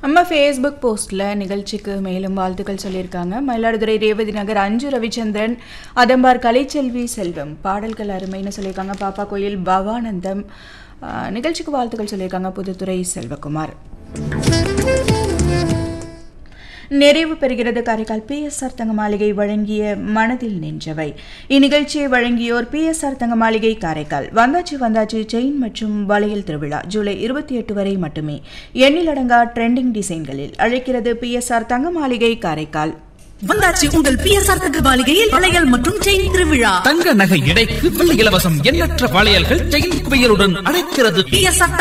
நம்ம ஃபேஸ்புக் போஸ்ட்டில் நிகழ்ச்சிக்கு மேலும் வாழ்த்துக்கள் சொல்லியிருக்காங்க மயிலாடுதுறை ரேவதி நகர் அஞ்சு ரவிச்சந்திரன் அதம்பார் கலைச்செல்வி செல்வம் பாடல்கள் அருமைன்னு சொல்லியிருக்காங்க பாப்பா கோயில் பவானந்தம் ஆஹ், நிகழ்ச்சிக்கு வாழ்த்துக்கள் சொல்லியிருக்காங்க புதுத்துறை செல்வகுமார் நிறைவு பெறுகிறது காரைக்கால் பிஎஸ்ஆர் தங்க மாளிகை வழங்கிய மனதில் நின்றவை இந்நிகழ்ச்சியை வழங்கியோர் பிஎஸ்ஆர் தங்க மாளிகை காரைக்கால் வந்தாச்சு வந்தாச்சு செயின் மற்றும் வளையல் திருவிழா ஜூலை இருபத்தி எட்டு வரை மட்டுமே எண்ணிலடங்கா ட்ரெண்டிங் டிசைன்களில் அழைக்கிறது பிஎஸ்ஆர் தங்க மாளிகை காரைக்கால் வந்தாச்சு உங்கள் பிஎஸ்ஆர் தங்க மாளிகையில் வளையல் மற்றும் செயின் திருவிழா தங்க நகை எடைக்கு வெள்ளி இலவசம் எண்ணற்ற வளையல்கள் செயின் குவியலுடன் அழைக்கிறது பிஎஸ்ஆர்